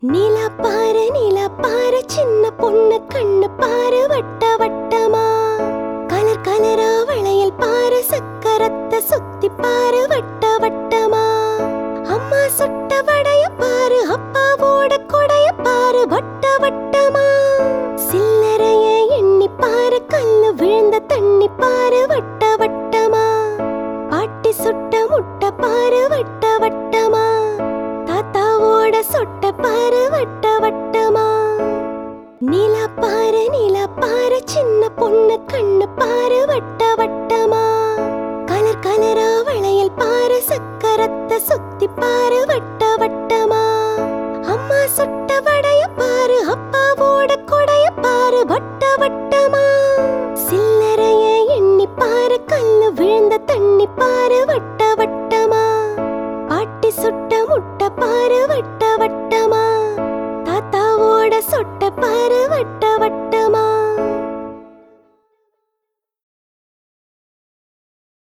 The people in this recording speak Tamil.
நிலா பாரு நிலா பாரு சின்ன பொண்ணு கண்ணு பாரு வட்ட வட்டமா கலர் கலரா வளையல் பாரு சக்கரத்தை சுத்தி பாரு வட்ட வட்டமா அம்மா சுட்ட வடைய பாரு அப்பாவோட கொடைய பாரு வட்ட வட்டமா சில்லறைய எண்ணி பாரு கல்லு விழுந்த தண்ணி பாரு வட்ட வட்டமா பாட்டி சுட்ட முட்டை பாரு வட்ட வட்டமா தாத்தாவோட சொட்ட பாரு வட்ட வட்டமா நிலா பாரு நிலா பாரு சின்ன பொண்ணு கண்ணு பாரு வட்ட வட்டமா கலர் கலரா வளையல் பாரு சக்கரத்தை சுத்தி பாரு வட்ட வட்டமா அம்மா சுட்ட வடைய பாரு அப்பாவோட கொடைய பாரு வட்ட வட்டமா சில்லறைய எண்ணி பாரு கல்லு விழுந்த தண்ணி பாரு வட்ட வட்டமா பாட்டி சுட்ட முட்டை பாரு வட்ட வட்டமா தாத்தாவோட சொட்ட பாரு வட்ட வட்டமா